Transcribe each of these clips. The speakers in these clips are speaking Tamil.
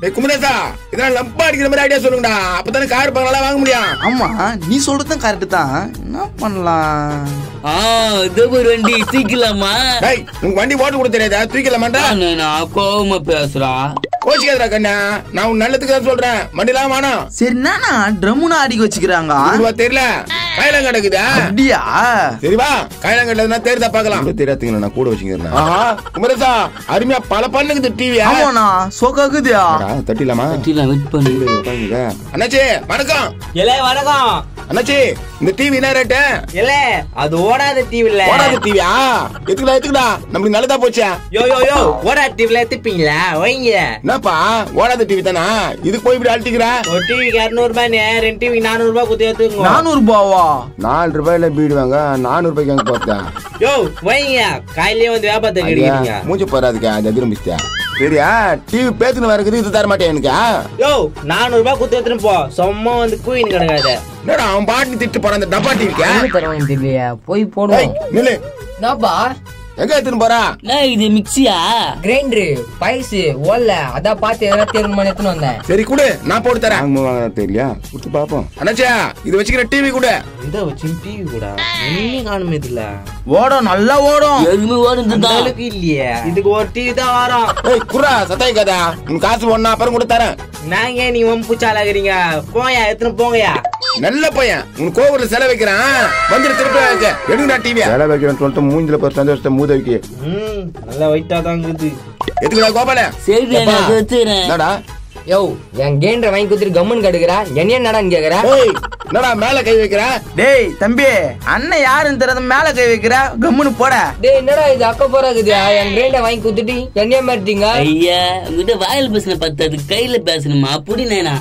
டேய் குமரேசா இதெல்லாம் லம்பா அடிக்கிற மாதிரி ஐடியா சொல்லுங்கடா அப்பதானே கார் பங்களா வாங்க முடியும் ஆமா நீ சொல்றதும் கரெக்ட் தான் என்ன பண்ணலாம் ஆ இது ஒரு வண்டி தூக்கலாமா டேய் உங்க வண்டி ஓட்ட கூட தெரியாதா தூக்கலாமாண்டா நான் கோவமா பேசுறா கோச்சிக்காதடா கண்ணா நான் உன் நல்லதுக்கு தான் சொல்றேன் வண்டிலாம் வேணாம் சரி என்னண்ணா ட்ரம்முன்னு அடிக்க வச்சுக்கிறாங்க உருவா தெரியல கையில கிடக்குதா அப்படியா சரி வா கையில கிடக்குதுன்னா தெரியுதா பார்க்கலாம் தெரியாதுங்க நான் கூட வச்சுக்கிறேன் ஆஹா குமரேசா அருமையா பல பண்ணுக்குது டிவியா ஆமாண்ணா சோக்காக்குதியா தட்டிலாமா வட்டிலாம் வெயிட் பண்ணு அண்ணாச்சி வணக்கம் இல்ல வணக்கம் அண்ணாச்சி இந்த டிவி என்ன ரேட்டு இல்ல அது ஓடாத டிவி இல்ல ஓடாத டிவியா எத்துக்கடா எத்துக்கடா நம்மளுக்கு நல்லதா போச்சா யோ யோ யோ ஓடாத டிவில எடுத்துப்பீங்களா வைங்க என்னப்பா ஓடாத டிவி தானா இதுக்கு போய் இப்படி அழட்டிக்கிற ஒரு டிவிக்கு இரநூறு ரூபாய் ரெண்டு டிவிக்கு நானூறு ரூபாய் குத்தி எடுத்துங்க நானூறு ரூபாவா நாலு ரூபாயில பீடு வாங்க நானூறு ரூபாய்க்கு அங்க பார்த்தேன் யோ வைங்க காலையிலே வந்து வியாபாரத்தை கிடைக்கிறீங்க மூஞ்சி போறாதுக்கா அது எதிர்மிச்சியா சரியா டிவி பேத்துன்னு வரக்குது இது தர மாட்டேன் எனக்கு யோ நானூறு ரூபாய் குத்தி எடுத்துன்னு போ சும்மா வந்து கூயின் கிடக்காத என்னடா அவன் பாட்டு திட்டு போறான் அந்த டப்பா டிவிக்கா தருவாங்க தெரியலையா போய் ஏய், போடுவோம் நில்லு என்னப்பா எங்க எடுத்துன்னு போறா நான் இது மிக்சியா கிரைண்டரு பைசு ஓல்ல அதான் பார்த்து எதனா தேர்வு பண்ணி எடுத்துன்னு வந்தேன் சரி கொடு நான் போட்டு தரேன் தெரியலையா கொடுத்து பாப்போம் அண்ணாச்சா இது வச்சுக்கிற டிவி கொடு இதை வச்சு டிவி கூட ஒன்னும் காணுமே இதுல ஓடும் நல்லா ஓடும் எதுவுமே ஓடுறது அந்த தான் அளவுக்கு இல்லையே இதுக்கு ஒரு டிவி தான் வரும் ஏய் குர்ரா சத்தாய் கதா உன் காசு ஒன்னா அப்புறம் கூட தரேன் நாங்க நீ வம்புச்சாலாகிறீங்க போயா எத்தனை போங்கயா நல்ல பையன் உன் கோவில்ல செலவு வைக்கிறான் வந்துட்டு திருப்பி வைக்க எடுங்கடா டிவி செலவு வைக்கிறேன்னு சொல்லிட்டு மூஞ்சில போய் சந்தோஷத்தை மூத வைக்க ம் நல்லா வெயிட்டா தான் இருக்குது எதுக்குடா கோபால சரி நான் வச்சுறேன் என்னடா யோ என் கேண்டரை வாங்கி கொடுத்துட்டு கம்முன்னு கடுக்குறா என்ன என்னடான்னு கேக்குற ஏய் என்னடா மேல கை வைக்கிற டேய் தம்பி அண்ணன் யாருன்னு தெரியாத மேல கை வைக்கிற கம்முன்னு போட டேய் என்னடா இது அக்க போறாக்குதியா என் கிரைண்டரை வாங்கி கொடுத்துட்டு என்னைய மாட்டீங்க ஐயா உங்ககிட்ட வாயில் பேசுன பத்தாது கையில பேசணுமா அப்படி நேனா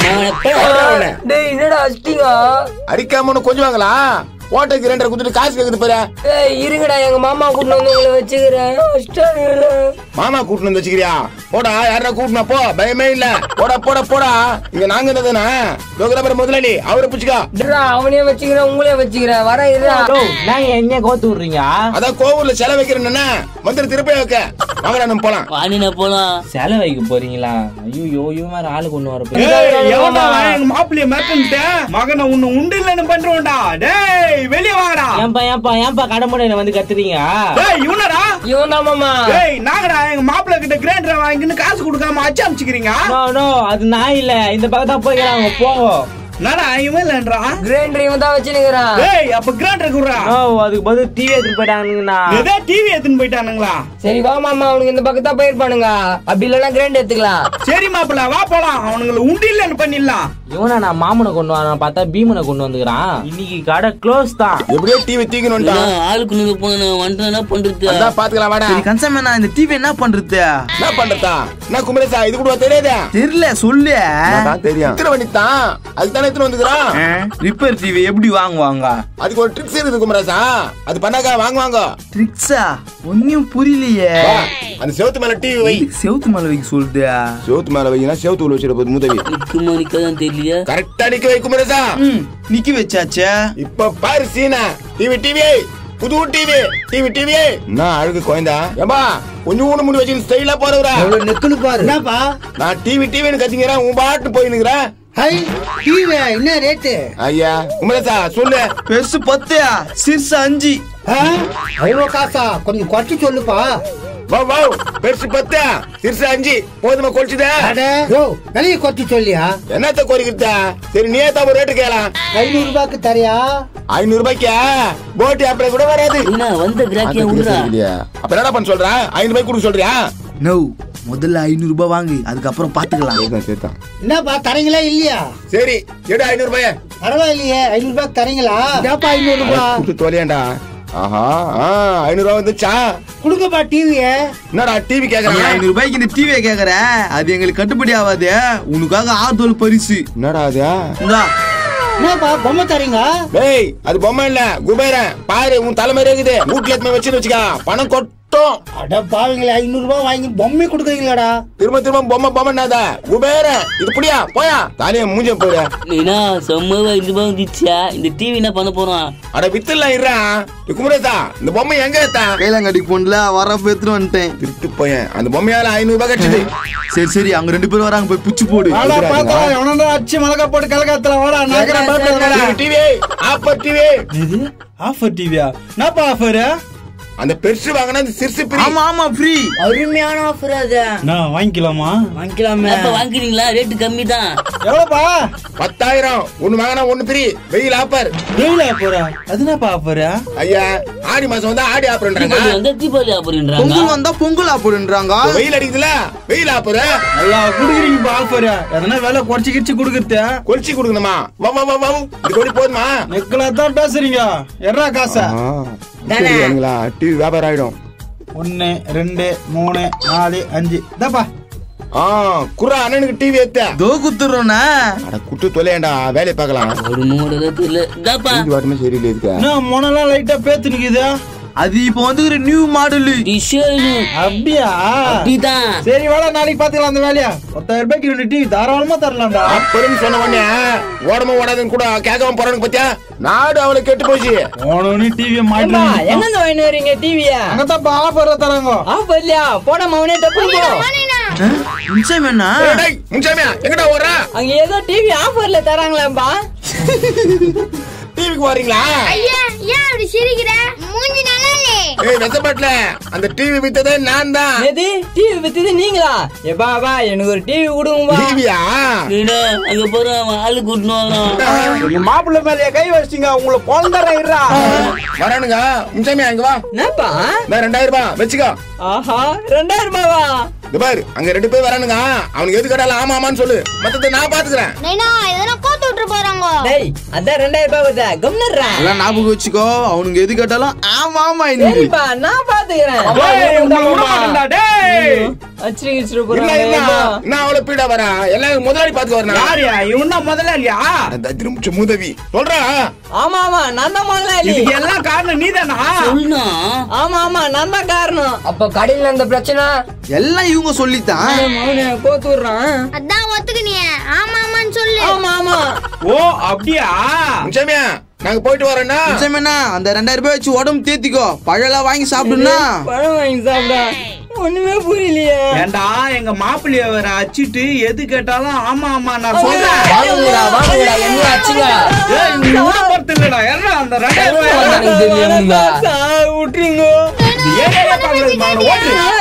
அவனை. டேய் என்னடா அஷ்டிங்க அரிக்காம ஒண்ணு கொஞ்சம் வாங்களா ஓட்டைக்கு ரெண்டரை குத்துட்டு காசு கேக்குது பாரு ஏய் இருங்கடா எங்க மாமா கூட்டு வந்து உங்களை வச்சுக்கிறேன் அஷ்டாங்க மாமா கூட்டிட்டு வந்து வச்சுக்கிறியா போடா யாரா கூட்டினா போ பயமே இல்ல போடா போடா போடா இங்க நாங்க இருந்ததுனா லோகராபர் முதலாளி அவரை புடிச்சுக்கா அவனே வச்சுக்கிறேன் உங்களே வச்சுக்கிறேன் வர இருடா நாங்க என்ன கோத்து விடுறீங்க அதான் கோவில்ல செலவு வைக்கிறேன்னு வந்துட்டு திருப்பி வைக்க வாங்கடா நம்ம போலாம் வாணினா போலாம் செலவு வைக்க போறீங்களா ஐயோ யோ யோ வேற ஆளு கொண்டு வர எவன்டா எங்க மாப்பிள்ளைய மிரட்டுன்ட்டு மகனை உன்னை உண்டு இல்லைன்னு பண்றோம்டா டேய் வெளிய வாங்கடா ஏன்பா ஏன்பா ஏன்பா கடமுடையில வந்து கத்துறீங்க டேய் இவனடா இவன் தான் மாமா டேய் நாங்கடா எங்க மாப்பிள்ளை கிட்ட கிரைண்டர் வாங்கின்னு காசு கொடுக்காம அச்சு அமிச்சுக்கிறீங்க நோ நோ அது நான் இல்ல இந்த பக்கம் தான் போய்க்கிறாங்க போங்க என்னடா இவன் இல்லன்றா கிரைண்டர் இவன் தான் வச்சுனுக்குறான் டேய் அப்ப கிரைண்டர் குடுறா நோ அதுக்கு பதில் டிவி எடுத்துட்டு போயிட்டாங்கண்ணா ஏதோ டிவி எடுத்துன்னு போயிட்டானுங்களா சரி வா மாமா அவனுக்கு இந்த பக்கம் தான் போயிருப்பானுங்க அப்படி இல்லைன்னா கிரைண்டர் எடுத்துக்கலாம் சரி மாப்பிள்ள வா போலாம் அவனுங்களை உண்டு இல்லைன்னு பண்ணிடலாம் இவனை நான் மாமனை கொண்டு வரான் பார்த்தா பீமனை கொண்டு வந்துக்கிறான் இன்னைக்கு கடை க்ளோஸ் தான் எப்படியோ டிவி தீக்கணும்டா ஆளுக்கு நீங்க போன வந்துட்டு என்ன பண்றது அதான் பாத்துக்கலாம் வாடா சரி கன்சம் இந்த டிவி என்ன பண்றது என்ன பண்றதா என்ன குமரேசா இது கூட தெரியாதா தெரியல சொல்லு தெரியும் இத்தனை வண்டி தான் அதுதானே எத்தனை வந்துக்கிறான் ரிப்பேர் டிவி எப்படி வாங்குவாங்க அதுக்கு ஒரு ட்ரிக்ஸ் இருக்குது குமரேசா அது பண்ணாக்கா வாங்குவாங்க ட்ரிக்ஸா ஒன்னும் புரியலையே வா, அந்த செவுத்து மேல டிவி வை எதுக்கு செவுத்து மேல வைக்க சொல்லுது செவுத்து மேல வைனா செவுத்து உள்ள வச்சிட போது முதவி நிக்குமா நிக்காதான் தெரியலையா கரெக்டா நிக்க வை குமரேசா ம் நிக்க வச்சாச்சே இப்ப பாரு சீனா டிவி டிவி புது டிவி டிவி டிவி என்ன அழகு குழந்தா ஏம்பா கொஞ்சம் ஊன முடி வச்சு ஸ்டைலா போறவரா நெக்குன்னு பாரு என்னப்பா நான் டிவி டிவின்னு கத்திங்கிறேன் உன் பாட்டு போயினுக்கிறேன் ஹை டிவி என்ன ரேட்டு ஐயா குமரேசா சொல்லு பெருசு பத்து சிறுசு அஞ்சு அவ்வளோ காசா கொஞ்சம் குறைச்சு சொல்லுப்பா வா வா பெருசு பத்து சிறுசு அஞ்சு போதுமா கொளிச்சுதா அட யோ விலையை குறைச்சு சொல்லியா என்னத்த கோரிக்கிறதா சரி நீயே தான் ஒரு ரேட்டு கேலாம் ஐநூறு ரூபாய்க்கு தரியா ஐநூறு ரூபாய்க்கா போட்டி அப்படி கூட வராது என்ன வந்த கிராக்கியா விடுறா அப்ப என்னடா பண்ண சொல்ற ஐநூறு ரூபாய்க்கு கொடுக்க சொல்றியா நோ முதல்ல ஐநூறு ரூபாய் வாங்கு அதுக்கப்புறம் பாத்துக்கலாம் சரிதான் சரிதான் என்னப்பா தரீங்களா இல்லையா சரி எடு ஐநூறு ரூபாய் பரவாயில்லையே ஐநூறு ரூபாய்க்கு தரீங்களா ஏப்பா ஐநூறு ரூபாய் கொடுத்து தொலையாண்டா ஆஹா ஆ ஐநூறு ரூபாய் வந்துச்சா கொடுங்கப்பா டிவிய என்னடா டிவி நீ கேக்குறாங்க ஐநூறு ரூபாய்க்கு இந்த டிவியை கேக்குற அது எங்களுக்கு கட்டுப்படி ஆகாது உனக்காக ஆத்தோல் பரிசு என்னடா அது இந்தா என்னப்பா பொம்மை தரீங்க டேய் அது பொம்மை இல்ல குபேரன் பாரு உன் தலைமை இருக்குது வீட்டுல எத்தனை வச்சுன்னு வச்சுக்கா பணம் கொட்ட கஷ்டம் அட பாவீங்களே ஐநூறு ரூபாய் வாங்கி பொம்மை கொடுக்குறீங்களாடா திரும்ப திரும்ப பொம்மை பொம்மைனாத குபேர இது புடியா போயா தாலியா மூஞ்ச போயிட நீனா செம்மவா இந்த மாதிரி வந்துச்சா இந்த டிவி என்ன பண்ண போறோம் அட வித்துலாம் இருறா குமரேசா இந்த பொம்மை எங்க ஏத்தா கைலாங்கடி போன்ல வரப்ப எடுத்துட்டு வந்துட்டேன் திருட்டு பையன் அந்த பொம்மையால ஐநூறு ரூபாய் கட்டுது சரி சரி அங்க ரெண்டு பேரும் வராங்க போய் புச்சு போடு வாடா பாத்தா எவனடா அச்சு மிளகா போட்டு கலகாத்துல வாடா நாகரா பாத்து டிவி ஆப்பர் டிவி இது ஆஃபர் டிவியா என்னப்பா ஆஃபர் அந்த பெருசு வாங்கினா அந்த சிறுசு பிரி ஆமா ஆமா ஃப்ரீ அருமையான ஆஃபர் அது நான் வாங்கிக்கலாமா வாங்கிக்கலாமே அப்ப வாங்குறீங்களா ரேட்டு கம்மி தான் எவ்வளவுப்பா பத்தாயிரம் ஒண்ணு வாங்கினா ஒண்ணு பிரி வெயில் ஆப்பர் வெயில் ஆஃபரா அது என்னப்பா ஆஃபர் ஐயா ஆடி மாசம் வந்தா ஆடி ஆப்பர்ன்றாங்க தீபாவளி வந்தா தீபாவளி அப்படின்றாங்க பொங்கல் வந்தா பொங்கல் போடுன்றாங்க வெயில் அடிக்குதுல வெயில் ஆப்பர் நல்லா குடுக்குறீங்கப்பா ஆஃபர் எதனா விலை குறைச்சி கிடிச்சு கொடுக்குறது கொலிச்சு கொடுக்கணுமா வா வா வா வா இது கோடி போதுமா நெக்கலா தான் பேசுறீங்க எறா காசா டிவி வியாபாரம் ஆயிடும் ஒன்னு ரெண்டு மூணு நாலு அஞ்சு இதாப்பா ஆ குரா அண்ணனுக்கு டிவி ஏத்த தோ குத்துறோண்ணா அட குட்டு தொலையண்டா வேலையை பார்க்கலாம் ஒரு மூணு தெரியல இதாப்பா டிவி வாட்டமே சரியில்லை இருக்க என்ன மொனலாம் லைட்டா பேத்து நிக்குது அது இப்போ வந்து ஒரு நியூ மாடல் டிஷர்னு அப்படியா அப்படிதான் சரி வாடா நாளைக்கு பாத்துக்கலாம் அந்த வேலையா பத்தாயிரம் ரூபாய்க்கு ரெண்டு டிவி தாராளமா தரலாம்டா அப்பறன்னு சொன்ன உடனே ஓடமா ஓடாதுன்னு கூட கேட்காம போறானுங்க பத்தியா நாடு அவளை கெட்டு போச்சு போனவனு டிவியை மாட்டி எங்க வாங்கிட்டு வரீங்க டிவியா அங்கதான் ஆஃபர் தராங்க ஆஃபர் இல்லையா போட மவனே டப்பு போ நிச்சயம் என்ன ஏய், டேய், முன்சாமியா எங்கடா ஓடுற அங்க ஏதோ டிவி ஆஃபர்ல தராங்களாம்பா டிவிக்கு வரீங்களா ஐயா ஏன் அப்படி சிரிக்கிற மூஞ்சி நல்லா இல்லே ஏய் வெசப்பாட்டுல அந்த டிவி வித்ததே நான் தான் எது டிவி வித்தது நீங்களா எப்பா பா எனக்கு ஒரு டிவி கொடுங்கப்பா டிவியா நீடா அங்க போறோம் அவன் ஆளு கூட்டினு வரோம் எங்க மாப்பிள்ளை மேலயே கை வச்சிட்டீங்க உங்களை பொழந்தரா வரானுங்க முன்சாமியா இங்க வா என்னப்பா இந்த ரெண்டாயிரம் ரூபாய் வச்சுக்கோ ஆஹா ரெண்டாயிரம் ரூபாவா இந்த பாரு அங்க ரெண்டு பேர் வரானுங்க அவனுக்கு எது கேட்டாலும் ஆமா ஆமான்னு சொல்லு மத்தத நான் பாத்துக்கிறேன் நைனா எதனா கோத்து விட்டு போறாங்க டேய் அதான் ரெண்டாயிரம் ரூபாய் வருதா கம்னர்றா எல்லாம் ஞாபகம் வச்சுக்கோ அவனுங்க எது கேட்டாலும் ஆமா ஆமா இன்னைக்கு சரிப்பா நான் பாத்துக்கிறேன் அச்சிரி கிச்சிரி இல்ல இல்ல நான் அவ்வளவு பீடா வரா எல்லாம் முதலாளி பாத்துக்க வரணும் யாரியா இவன் தான் முதலாளியா அந்த திரும்ப மூதவி சொல்றா ஆமா ஆமா நான் தான் முதலாளி இதுக்கு எல்லாம் காரணம் நீதானா சொல்லுனா ஆமா ஆமா நான் தான் காரணம் அப்ப கடையில அந்த பிரச்சனை எல்லாம் இவங்க சொல்லித்தான் மவனே கோத்து விடுறான் அதான் ஒத்துக்குனிய ஆமா ஆமான்னு சொல்லு ஆமா ஆமா ஓ அப்படியா முன்சாமியா நாங்க போயிட்டு வரோம்னா நிச்சயம் என்ன அந்த ரெண்டாயிரம் ரூபாய் வச்சு உடம்பு தேத்திக்கோ பழம்லாம் வாங்கி சாப்பிடுனா பழம் வாங்கி சாப்பிடா ஒண்ணுமே புரியலையே ஏண்டா எங்க மாப்பிள்ளைய வேற அச்சிட்டு எது கேட்டாலும் ஆமா ஆமா நான் சொல்றேன் வாங்குங்கடா வாங்குங்கடா என்ன ஆச்சுங்க ஏய், நீ விட போறது இல்லடா ஏறா அந்த ரெண்டாயிரம் ரூபாய் விட்டுருங்க இது ஏன் ஏன் பாக்குறது? அவனை ஓட்டு